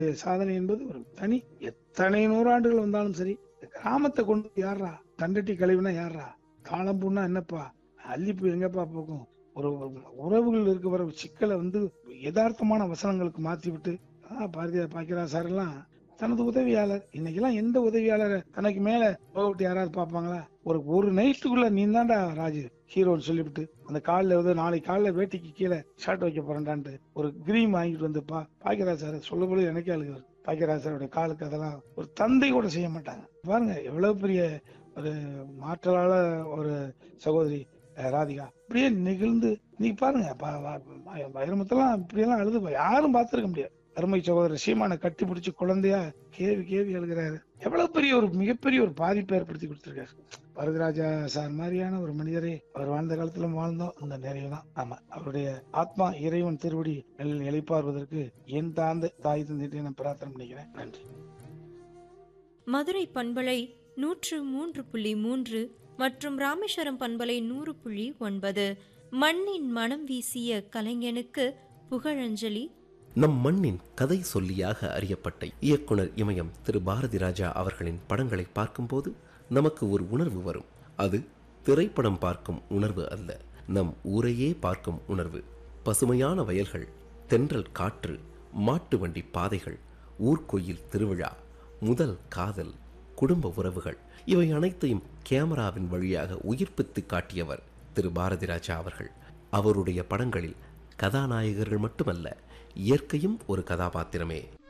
சாதனை என்பது ஒரு தனி எத்தனை நூறாண்டுகள் வந்தாலும் சரி இந்த கிராமத்தை கொண்டு வந்து யாரா தண்டட்டி கழிவுனா யாரா காலம்பூன்னா என்னப்பா அல்லிப்பூ எங்கப்பா போகும் ஒரு உறவுகள் இருக்க வர சிக்கலை வந்து யதார்த்தமான வசனங்களுக்கு மாத்தி விட்டு ஆ, பாரதியார் பாக்கியரா சார் எல்லாம் தனது உதவியாளர் இன்னைக்கெல்லாம் எந்த உதவியாளரை தனக்கு மேல போகவிட்டு யாராவது பார்ப்பாங்களா ஒரு ஒரு நைட்டுக்குள்ள நீ தான்டா ராஜு ஹீரோன்னு சொல்லிவிட்டு அந்த காலில் வந்து நாளைக்கு காலைல வேட்டிக்கு கீழே ஷர்ட் வைக்க போறேன்டான்ட்டு ஒரு கிரீம் வாங்கிட்டு வந்து பா பாக்கியராஜ் சார் சொல்லும்போது எனக்கே அழுகு வருது பாக்கியராஜ் சாருடைய காலுக்கு அதெல்லாம் ஒரு தந்தை கூட செய்ய மாட்டாங்க பாருங்க எவ்வளவு பெரிய ஒரு மாற்றலால ஒரு சகோதரி அஹ், ராதிகா அப்படியே நெகிழ்ந்து நீ பாருங்க ப- வ- வைரமுத்தெல்லாம் இப்படியெல்லாம் அழுது பா- யாரும் பார்த்திருக்க முடியாது அருமை சகோதரர் சீமானை கட்டி பிடிச்சு குழந்தையா கேவி கேவி எழுதுறாரு எவ்வளவு பெரிய ஒரு மிகப்பெரிய ஒரு பாதிப்பை ஏற்படுத்தி கொடுத்திருக்காரு வரதராஜா சார் மாதிரியான ஒரு மனிதரை அவர் வாழ்ந்த காலத்துல வாழ்ந்தோம் அந்த நிறைவு தான் ஆமா அவருடைய ஆத்மா இறைவன் திருவடி நெல் இழைப்பாருவதற்கு என் தாழ்ந்த தாய் தந்திட்டு நான் பிரார்த்தனை பண்ணிக்கிறேன் நன்றி மதுரை பண்பலை நூற்று மூன்று புள்ளி மூன்று மற்றும் ராமேஸ்வரம் பண்பலை நூறு புள்ளி ஒன்பது மண்ணின் மனம் வீசிய கலைஞனுக்கு புகழஞ்சலி நம் மண்ணின் கதை சொல்லியாக அறியப்பட்ட இயக்குனர் இமயம் திரு பாரதி ராஜா அவர்களின் படங்களை பார்க்கும்போது நமக்கு ஒரு உணர்வு வரும் அது திரைப்படம் பார்க்கும் உணர்வு அல்ல நம் ஊரையே பார்க்கும் உணர்வு பசுமையான வயல்கள் தென்றல் காற்று மாட்டு வண்டி பாதைகள் ஊர்க்கோயில் திருவிழா முதல் காதல் குடும்ப உறவுகள் இவை அனைத்தையும் கேமராவின் வழியாக உயிர்ப்பித்து காட்டியவர் திரு பாரதி ராஜா அவர்கள் அவருடைய படங்களில் கதாநாயகர்கள் மட்டுமல்ல இயற்கையும் ஒரு கதாபாத்திரமே